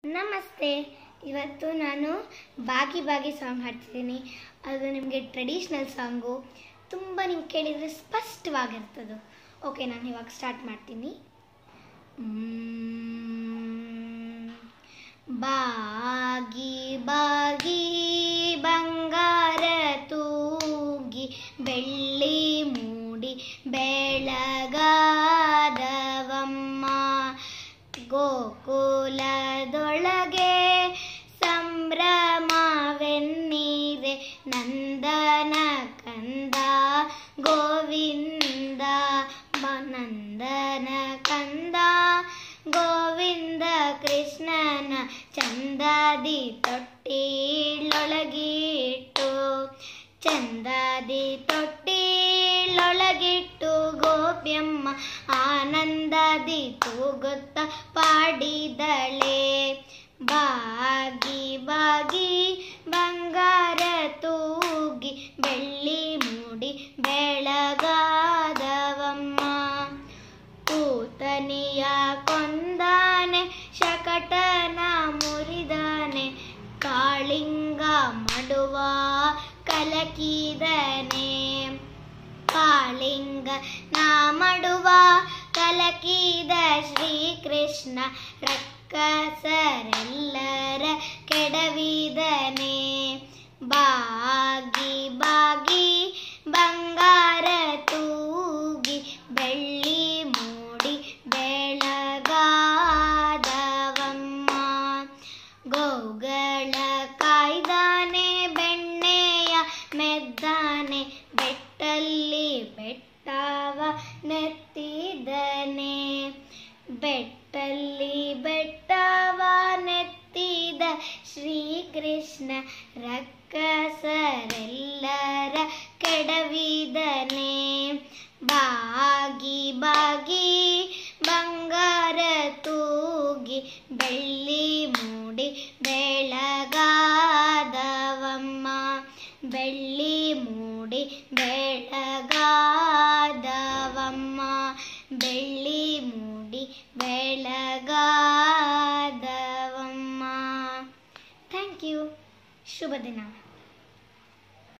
ನಮಸ್ತೆ ಇವತ್ತು ನಾನು ಬಾಗಿ ಬಾಗಿ ಸಾಂಗ್ ಹಾಡ್ತಿದ್ದೀನಿ ಅದು ನಿಮಗೆ ಟ್ರೆಡಿಷ್ನಲ್ ಸಾಂಗು ತುಂಬ ನೀವು ಕೇಳಿದರೆ ಸ್ಪಷ್ಟವಾಗಿರ್ತದೆ ಓಕೆ ನಾನು ಇವಾಗ ಸ್ಟಾರ್ಟ್ ಮಾಡ್ತೀನಿ ಮ್ಮ್. ಬಾಗಿ ಬಾಗಿ ಬಂಗಾರ ತೂಗಿ ಬೆಳ್ಳಿ ಮೂಡಿ ಬೆಳಗಾದವಮ್ಮ ಗೋಕುಲದೊಳಗೆ ಸಂಭ್ರಮವೆನ್ನೀರೆ ನಂದನ ಕಂದ ಗೋವಿಂದ ಮ- ನಂದನ ಕಂದ ಗೋವಿಂದ ಕೃಷ್ಣನ ಚಂದಾದಿ ತೊಟ್ಟಿಲೊಳಗಿಟ್ಟು ಚಂದಾದಿ ತೊಟ್ಟಿಲೊಳಗಿಟ್ಟು ಗೋಪ್ಯಮ್ಮ ಆನಂದದಿ ತೂಗುತ್ತ ಪಾಡಿದಳೆ ಬಾಗಿ ಬಾಗಿ ಬಂಗಾರ ತೂಗಿ ಬೆಳ್ಳಿ ಮೂಡಿ ಬೆಳಗಾದವಮ್ಮ ಕೂತನಿಯ ಕೊಂದಾನೆ ಶಕಟನ ಮುರಿದಾನೆ ಕಾಳಿಂಗ ಮಡುವ ಕಲಕಿದನೆ ಕಾಳಿಂಗ ನಾ ಮಡುವ ಕಲಕಿದ ಶ್ರೀಕೃಷ್ಣ ರಕ್ಕಸರೆಲ್ಲರ ಕೆಡವಿದನೆ ಬಾಗಿ ಬಾಗಿ ಬಂಗಾರ ತೂಗಿ ಬೆಳ್ಳಿ ಮೂಡಿ ಬೆಳಗಾದವಮ್ಮ ಗೋಗಳ ಕಾಯ್ದಾನೆ ಬೆಣ್ಣೆಯ ಮೆದ್ದಾನೆ ಬೆಟ್ಟಲ್ಲಿ ಬೆಟ್ಟವ ನೆತ್ತಿದನೆ ಬೆಟ್ಟಲ್ಲಿ ಬೆಟ್ಟವ ನೆತ್ತಿದ ಶ್ರೀಕೃಷ್ಣ ರಕ್ಕಸರೆಲ್ಲರ ಕೆಡವಿದನೆ ಬಾಗಿ ಬಾಗಿ ಬಂಗಾರ ತೂಗಿ ಬೆಳ್ಳಿ ಮೂಡಿ ಬೆಳಗಾದವಮ್ಮ ಬೆಳ್ಳಿ ಮೂಡಿ ಬೆಳಗಾದವಮ್ಮ ಬೆಳ್ಳಿ ಮೂಡಿ ಬೆಳಗಾದವಮ್ಮ ಥ್ಯಾಂಕ್ ಯು ಶುಭ ದಿನ